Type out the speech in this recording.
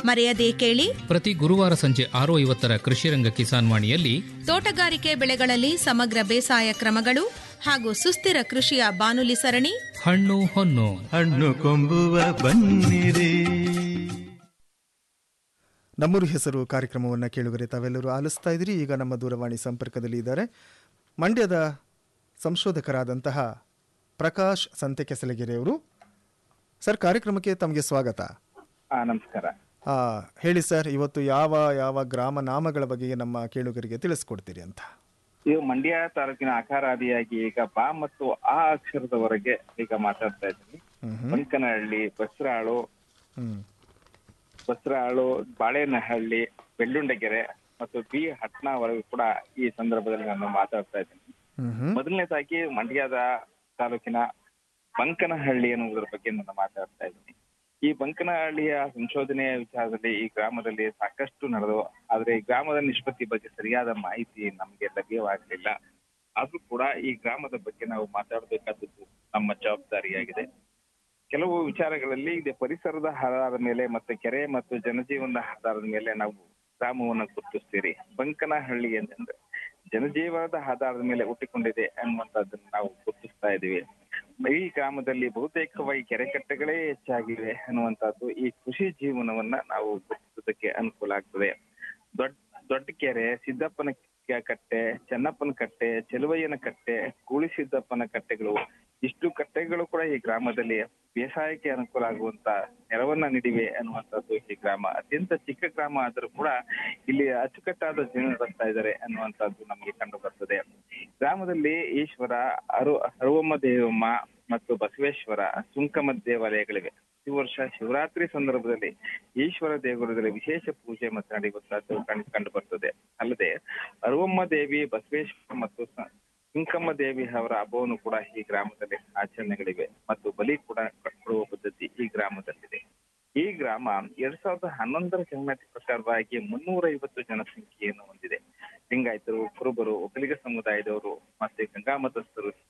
ಮರೆಯದೇ ಕೇಳಿ ಪ್ರತಿ ಗುರುವಾರ ಸಂಜೆ ಆರು ಐವತ್ತರ ಕೃಷಿರಂಗ ಕಿಸಾನ್ ವಾಣಿಯಲ್ಲಿ ತೋಟಗಾರಿಕೆ ಬೆಳೆಗಳಲ್ಲಿ ಸಮಗ್ರ ಬೇಸಾಯ ಕ್ರಮಗಳು ಹಾಗೂ ಸುಸ್ಥಿರ ಕೃಷಿಯ ಬಾನುಲಿ ಸರಣಿ ಹಣ್ಣು ಹೊನ್ನು ಹಣ್ಣು ಕೊಂಬುವ ಬನ್ನಿರಿ ನಮ್ಮೂರು ಹೆಸರು ಕಾರ್ಯಕ್ರಮವನ್ನು ಕೇಳುಗರೆ ತಾವೆಲ್ಲರೂ ಆಲಿಸ್ತಾ ಇದ್ದೀರಿ ಈಗ ನಮ್ಮ ದೂರವಾಣಿ ಸಂಪರ್ಕದಲ್ಲಿ ಇದ್ದಾರೆ ಮಂಡ್ಯದ ಸಂಶೋಧಕರಾದಂತಹ ಪ್ರಕಾಶ್ ಸಂತೆಕೆಸಲಗೆರೆ ಅವರು ಸರ್ ಕಾರ್ಯಕ್ರಮಕ್ಕೆ ತಮಗೆ ಸ್ವಾಗತ ಹಾ ನಮಸ್ಕಾರ ಆ, ಹೇಳಿ ಸರ್ ಇವತ್ತು ಯಾವ ಯಾವ ಗ್ರಾಮ ನಾಮಗಳ ಬಗ್ಗೆ ನಮ್ಮ ಕೇಳುಗರಿಗೆ ತಿಳಿಸ್ಕೊಡ್ತೀರಿ ಅಂತ ಇದು ಮಂಡ್ಯ ತಾಲೂಕಿನ ಆಕಾರಾದಿಯಾಗಿ ಈಗ ಬಾ ಮತ್ತು ಆ ಅಕ್ಷರದವರೆಗೆ ಈಗ ಮಾತಾಡ್ತಾ ಇದ್ದೀನಿ ಹ್ಮ್ ಹ್ಮ್. ಬಂಕನಹಳ್ಳಿ ಬಸ್ರಾಳು ಹ್ಮ್ ಬಸ್ರಾಳು ಬಾಳೆನಹಳ್ಳಿ ಬೆಳ್ಳುಂಡಗೆರೆ ಮತ್ತು ಬಿ ಹಟ್ನಾವರೆಗೂ ಕೂಡ ಈ ಸಂದರ್ಭದಲ್ಲಿ ನಾನು ಮಾತಾಡ್ತಾ ಇದ್ದೀನಿ ಹ್ಮ್ ಹ್ಮ್. ಮೊದಲನೇದಾಗಿ ಮಂಡ್ಯದ ತಾಲೂಕಿನ ಬಂಕನಹಳ್ಳಿ ಅನ್ನೋದ್ರ ಬಗ್ಗೆ ನಾನು ಮಾತಾಡ್ತಾ ಇದ್ದೀನಿ ಈ ಬಂಕನಹಳ್ಳಿಯ ಸಂಶೋಧನೆಯ ವಿಚಾರದಲ್ಲಿ ಈ ಗ್ರಾಮದಲ್ಲಿ ಸಾಕಷ್ಟು ನಡೆದು ಆದ್ರೆ ಈ ಗ್ರಾಮದ ನಿಷ್ಪತ್ತಿ ಬಗ್ಗೆ ಸರಿಯಾದ ಮಾಹಿತಿ ನಮಗೆ ಲಭ್ಯವಾಗಲಿಲ್ಲ ಆದ್ರೂ ಕೂಡ ಈ ಗ್ರಾಮದ ಬಗ್ಗೆ ನಾವು ಮಾತಾಡಬೇಕಾದದ್ದು ನಮ್ಮ ಜವಾಬ್ದಾರಿಯಾಗಿದೆ ಕೆಲವು ವಿಚಾರಗಳಲ್ಲಿ ಇದೆ ಪರಿಸರದ ಆಧಾರದ ಮೇಲೆ ಮತ್ತೆ ಕೆರೆ ಮತ್ತು ಜನಜೀವನದ ಆಧಾರದ ಮೇಲೆ ನಾವು ಗ್ರಾಮವನ್ನು ಗುರುತಿಸ್ತೀರಿ ಬಂಕನಹಳ್ಳಿ ಅಂತಂದ್ರೆ ಜನಜೀವನದ ಆಧಾರದ ಮೇಲೆ ಹುಟ್ಟಿಕೊಂಡಿದೆ ಅನ್ನುವಂಥದ್ದನ್ನು ನಾವು ಗುರುತಿಸ್ತಾ ಇದ್ದೀವಿ ಈ ಗ್ರಾಮದಲ್ಲಿ ಬಹುತೇಕವಾಗಿ ಕೆರೆ ಕಟ್ಟೆಗಳೇ ಹೆಚ್ಚಾಗಿವೆ ಅನ್ನುವಂಥದ್ದು ಈ ಕೃಷಿ ಜೀವನವನ್ನ ನಾವು ಗುರುತಿಸೋದಕ್ಕೆ ಅನುಕೂಲ ಆಗ್ತದೆ ದೊಡ್ಡ ದೊಡ್ಡ ಕೆರೆ ಸಿದ್ದಪ್ಪನ ಕ- ಕಟ್ಟೆ ಚೆನ್ನಪ್ಪನ ಕಟ್ಟೆ ಚೆಲುವಯ್ಯನ ಕಟ್ಟೆ ಕೂಳಿ ಸಿದ್ದಪ್ಪನ ಕಟ್ಟೆಗಳು ಇಷ್ಟು ಕಟ್ಟೆಗಳು ಕೂಡ ಈ ಗ್ರಾಮದಲ್ಲಿ ಬೇಸಾಯಕ್ಕೆ ಅನುಕೂಲ ಆಗುವಂತ ನೆರವನ್ನ ನೀಡಿವೆ ಅನ್ನುವಂಥದ್ದು ಈ ಗ್ರಾಮ ಅತ್ಯಂತ ಚಿಕ್ಕ ಗ್ರಾಮ ಆದರೂ ಕೂಡ ಇಲ್ಲಿ ಅಚ್ಚುಕಟ್ಟಾದ ಜೀವನ ನಡೆಸ್ತಾ ಇದ್ದಾರೆ ಅನ್ನುವಂಥದ್ದು ನಮಗೆ ಕಂಡು ಬರ್ತದೆ ಗ್ರಾಮದಲ್ಲಿ ಈಶ್ವರ ಅರು ಹರುವಮ್ಮ ದೇವಮ್ಮ ಮತ್ತು ಬಸವೇಶ್ವರ ಸುಂಕಮ ದೇವಾಲಯಗಳಿವೆ ಈ ವರ್ಷ ಶಿವರಾತ್ರಿ ಸಂದರ್ಭದಲ್ಲಿ ಈಶ್ವರ ದೇಗುಲದಲ್ಲಿ ವಿಶೇಷ ಪೂಜೆ ಮತ್ತು ನಡೆಯುವಂತಹದ್ದು ಕಂಡು ಕಂಡು ಬರ್ತದೆ ಅಲ್ಲದೆ ಅರುವಮ್ಮ ದೇವಿ ಬಸವೇಶ್ವರ ಮತ್ತು ಸ- ಸುಂಕಮ್ಮ ದೇವಿ ಅವರ ಹಬ್ಬವನ್ನು ಕೂಡ ಈ ಗ್ರಾಮದಲ್ಲಿ ಆಚರಣೆಗಳಿವೆ ಮತ್ತು ಬಲಿ ಕೂಡ ಕೊಡುವ ಪದ್ಧತಿ ಈ ಗ್ರಾಮದಲ್ಲಿದೆ ಈ ಗ್ರಾಮ ಎರಡ್ ಸಾವಿರದ ಹನ್ನೊಂದರ ಜನಗಣತಿ ಪ್ರಕಾರವಾಗಿ ಮುನ್ನೂರ ಐವತ್ತು ಜನಸಂಖ್ಯೆಯನ್ನು ಹೊಂದಿದೆ ಲಿಂಗಾಯತರು ಕುರುಬರು ಒಕ್ಕಲಿಗ ಸಮುದಾಯದವರು ಮತ್ತೆ ಗಂಗಾಮತಸ್ಥರು